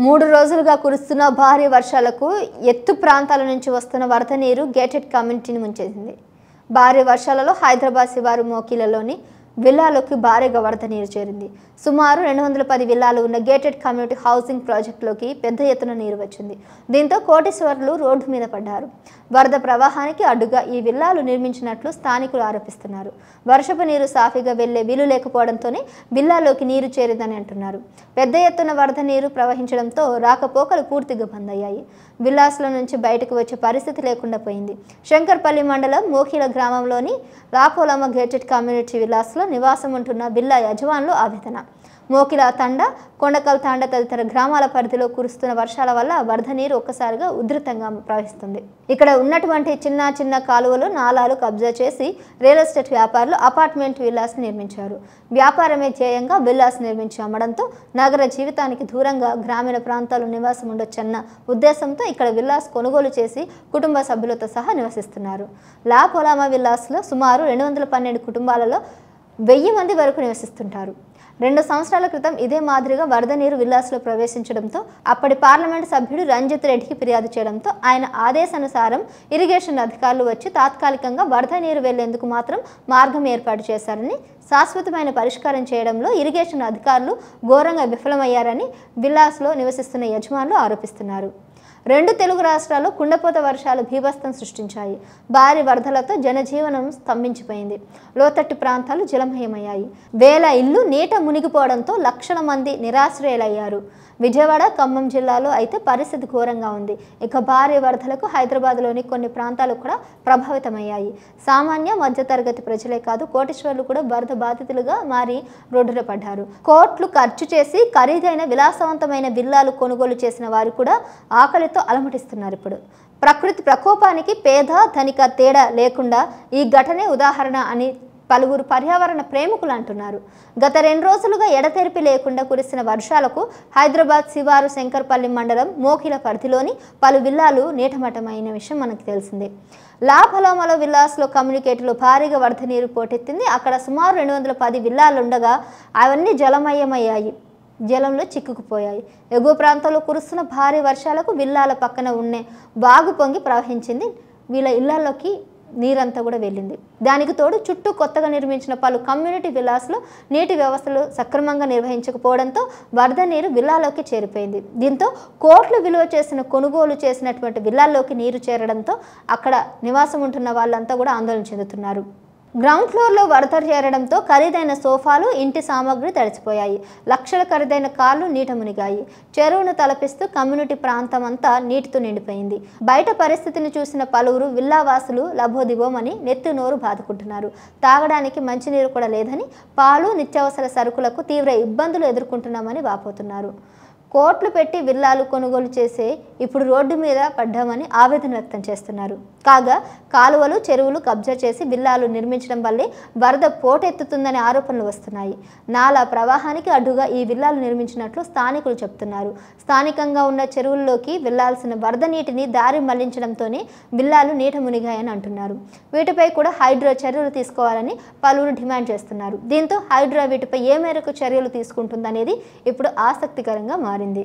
మూడు రోజులుగా కురుస్తున్న భారీ వర్షాలకు ఎత్తు ప్రాంతాల నుంచి వస్తున్న వరద నీరు గేటెడ్ కమ్యూనిటీని ముంచేసింది భారీ వర్షాలలో హైదరాబాద్ శివారు మోకిలలోని విల్లాలోకి భారీగా వరద నీరు చేరింది సుమారు రెండు వందల పది విల్లాలు ఉన్న గేటెడ్ కమ్యూనిటీ హౌసింగ్ ప్రాజెక్టులోకి పెద్ద ఎత్తున నీరు వచ్చింది దీంతో కోటీశ్వరులు రోడ్డు మీద పడ్డారు వరద ప్రవాహానికి అడ్డుగా ఈ విల్లాలు నిర్మించినట్లు స్థానికులు ఆరోపిస్తున్నారు వర్షపు నీరు సాఫీగా వెళ్లే వీలు లేకపోవడంతోనే విల్లాలోకి నీరు చేరిందని అంటున్నారు పెద్ద ఎత్తున వరద నీరు ప్రవహించడంతో రాకపోకలు పూర్తిగా బంద్ అయ్యాయి విల్లాస్ల నుంచి బయటకు వచ్చే పరిస్థితి లేకుండా పోయింది శంకర్పల్లి మండలం మోఖిల గ్రామంలోని రాపోలమ్మ గేటెడ్ కమ్యూనిటీ విల్లాస్లో నివాసం ఉంటున్న విల్లా యజమానులు ఆవేదన మోకిల తండ కొండకల్ తాండ తదితర గ్రామాల పరిధిలో కురుస్తున్న వర్షాల వల్ల వరద నీరు ఒక్కసారిగా ఉధృతంగా ప్రవహిస్తుంది ఇక్కడ ఉన్నటువంటి చిన్న చిన్న కాలువలు నాలాలు కబ్జా చేసి రియల్ ఎస్టేట్ వ్యాపారులు అపార్ట్మెంట్ విల్లాస్ నిర్మించారు వ్యాపారమే ధ్యేయంగా విల్లాస్ నిర్మించి అమ్మడంతో నగర జీవితానికి దూరంగా గ్రామీణ ప్రాంతాల్లో నివాసం ఉండొచ్చన్న ఉద్దేశంతో ఇక్కడ విల్లాస్ కొనుగోలు చేసి కుటుంబ సభ్యులతో సహా నివసిస్తున్నారు లా పొలామా విల్లాస్లో సుమారు రెండు వందల పన్నెండు కుటుంబాలలో వెయ్యి మంది వరకు నివసిస్తుంటారు రెండు సంవత్సరాల క్రితం ఇదే మాదిరిగా వరద నీరు విల్లాస్లో ప్రవేశించడంతో అప్పటి పార్లమెంట్ సభ్యుడు రంజిత్ రెడ్డికి ఫిర్యాదు చేయడంతో ఆయన ఆదేశానుసారం ఇరిగేషన్ అధికారులు వచ్చి తాత్కాలికంగా వరద నీరు వెళ్లేందుకు మాత్రం మార్గం ఏర్పాటు చేశారని శాశ్వతమైన పరిష్కారం చేయడంలో ఇరిగేషన్ అధికారులు ఘోరంగా విఫలమయ్యారని విల్లాస్లో నివసిస్తున్న యజమానులు ఆరోపిస్తున్నారు రెండు తెలుగు రాష్ట్రాల్లో కుండపోత వర్షాలు భీభత్సం సృష్టించాయి భారీ వరదలతో జనజీవనం స్తంభించిపోయింది లోతట్టు ప్రాంతాలు జలమయమయ్యాయి వేల ఇల్లు నీట మునిగిపోవడంతో లక్షల మంది నిరాశ్రయులయ్యారు విజయవాడ ఖమ్మం జిల్లాలో అయితే పరిస్థితి ఘోరంగా ఉంది ఇక భారీ వరదలకు హైదరాబాద్లోని కొన్ని ప్రాంతాలు కూడా ప్రభావితమయ్యాయి సామాన్య మధ్యతరగతి ప్రజలే కాదు కోటీశ్వర్లు కూడా వరద బాధితులుగా మారి రోడ్డున పడ్డారు కోట్లు ఖర్చు చేసి ఖరీదైన విలాసవంతమైన విల్లాలు కొనుగోలు చేసిన వారు కూడా ఆకలితో అలమటిస్తున్నారు ఇప్పుడు ప్రకృతి ప్రకోపానికి పేద ధనిక తేడా లేకుండా ఈ ఘటనే ఉదాహరణ అని పలువురు పర్యావరణ ప్రేమికులు అంటున్నారు గత రెండు రోజులుగా ఎడతెరిపి లేకుండా కురిసిన వర్షాలకు హైదరాబాద్ శివారు శంకర్పల్లి మండలం మోకిల పరిధిలోని పలు విల్లాలు నీటమటమైన విషయం మనకు తెలిసిందే లాభలోమలో విల్లాస్లో కమ్యూనికేట్లో భారీగా వరద నీరు పోటెత్తింది అక్కడ సుమారు రెండు వందల పది విల్లాలు ఉండగా అవన్నీ జలమయమయ్యాయి జలంలో చిక్కుకుపోయాయి ఎగువ ప్రాంతంలో కురుస్తున్న భారీ వర్షాలకు విల్లాల పక్కన ఉండే వాగు పొంగి ప్రవహించింది వీళ్ళ ఇళ్లలోకి నీరంతా కూడా వెళ్ళింది దానికి తోడు చుట్టూ కొత్తగా నిర్మించిన పలు కమ్యూనిటీ విల్లాస్లో నీటి వ్యవస్థలు సక్రమంగా నిర్వహించకపోవడంతో వరద నీరు విల్లాలోకి చేరిపోయింది దీంతో కోట్లు విలువ చేసిన కొనుగోలు చేసినటువంటి విల్లాల్లోకి నీరు చేరడంతో అక్కడ నివాసం ఉంటున్న వాళ్ళంతా కూడా ఆందోళన చెందుతున్నారు గ్రౌండ్ ఫ్లోర్లో వరద చేరడంతో ఖరీదైన సోఫాలు ఇంటి సామాగ్రి తడిసిపోయాయి లక్షల ఖరీదైన కార్లు నీట మునిగాయి చెరువును తలపిస్తూ కమ్యూనిటీ ప్రాంతం అంతా నీటితో నిండిపోయింది బయట పరిస్థితిని చూసిన పలువురు విల్లావాసులు లభోదిబోమని నెత్తి నోరు బాదుకుంటున్నారు తాగడానికి మంచినీరు కూడా లేదని పాలు నిత్యావసర సరుకులకు తీవ్ర ఇబ్బందులు ఎదుర్కొంటున్నామని వాపోతున్నారు కోట్లు పెట్టి విల్లాలు కొనుగోలు చేసే ఇప్పుడు రోడ్డు మీద పడ్డామని ఆవేదన వ్యక్తం చేస్తున్నారు కాగా కాలువలు చెరువులు కబ్జా చేసి విల్లాలు నిర్మించడం వల్లే వరద పోటెత్తుతుందనే ఆరోపణలు వస్తున్నాయి నాలా ప్రవాహానికి అడ్డుగా ఈ విల్లాలు నిర్మించినట్లు స్థానికులు చెప్తున్నారు స్థానికంగా ఉన్న చెరువుల్లోకి వెళ్లాల్సిన వరద నీటిని దారి మళ్లించడంతోనే విల్లాలు నీట మునిగాయని అంటున్నారు వీటిపై కూడా హైడ్రో చర్యలు తీసుకోవాలని పలువురు డిమాండ్ చేస్తున్నారు దీంతో హైడ్రో వీటిపై ఏ మేరకు చర్యలు తీసుకుంటుందనేది ఇప్పుడు ఆసక్తికరంగా మారింది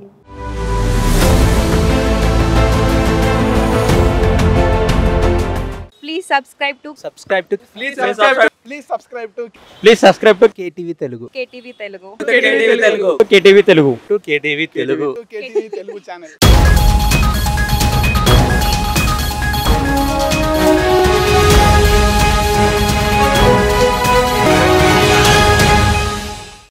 Please subscribe to subscribe to Please subscribe to please subscribe to please subscribe to KTV Telugu KTV Telugu. KTV Telugu KTV Telugu to KTV Telugu to KTV Telugu channel.